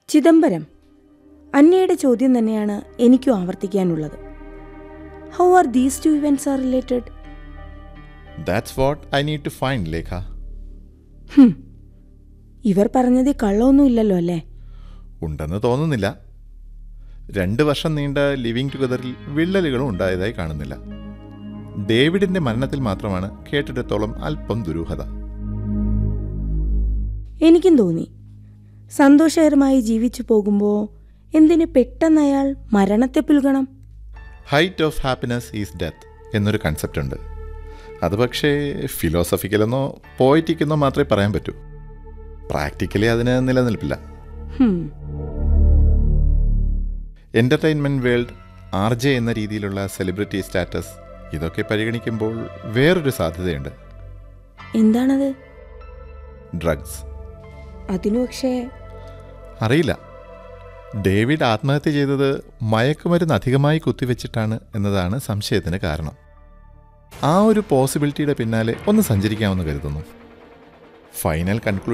ചിദംബരം അന്യയുടെ ചോദ്യം തന്നെയാണ് എനിക്കും ആവർത്തിക്കാനുള്ളത് how are these two events are related that's what I need to find Lekha ഇവർ പറഞ്ഞതിൽ കള്ളമൊന്നുമില്ലല്ലോ അല്ലേ ഉണ്ടെന്ന് തോന്നുന്നില്ല രണ്ട് വർഷം നീണ്ട ലിവിങ് ടുഗദറിൽ വിള്ളലുകളും ഉണ്ടായതായി കാണുന്നില്ല ഡേവിഡിന്റെ മരണത്തിൽ മാത്രമാണ് കേട്ടിടത്തോളം അല്പം ദുരൂഹത എനിക്കും തോന്നി സന്തോഷകരമായി ജീവിച്ചു പോകുമ്പോൾ എന്തിന് പെട്ടെന്ന് അയാൾ മരണത്തെ പുൽകണം height of happiness is death എന്നൊരു കൺസെപ്റ്റ് ഉണ്ട് അത് പക്ഷേ ഫിലോസഫിക്കലെന്നോ പോയിറ്റിക്കെന്നോ മാത്രമേ പറയാൻ പറ്റൂ പ്രാക്ടിക്കലി അതിന് നിലനിൽപ്പില്ല ഹും, എൻ്റർടൈൻമെൻറ്റ് വേൾഡ് ആർ ജെ എന്ന രീതിയിലുള്ള സെലിബ്രിറ്റി സ്റ്റാറ്റസ് ഇതൊക്കെ പരിഗണിക്കുമ്പോൾ വേറൊരു സാധ്യതയുണ്ട് എന്താണത് ഡ്രഗ്സ് അതിനു പക്ഷേ അറിയില്ല ഡേവിഡ് ആത്മഹത്യ ചെയ്തത് മയക്കുമരുന്ന് അധികമായി കുത്തിവെച്ചിട്ടാണ് എന്നതാണ് സംശയത്തിന് കാരണം ആ ഒരു പോസിബിലിറ്റിയുടെ പിന്നാലെ ഒന്ന് സഞ്ചരിക്കാമെന്ന് കരുതുന്നു ഫൈനൽ കൺക്ലൂഷൻ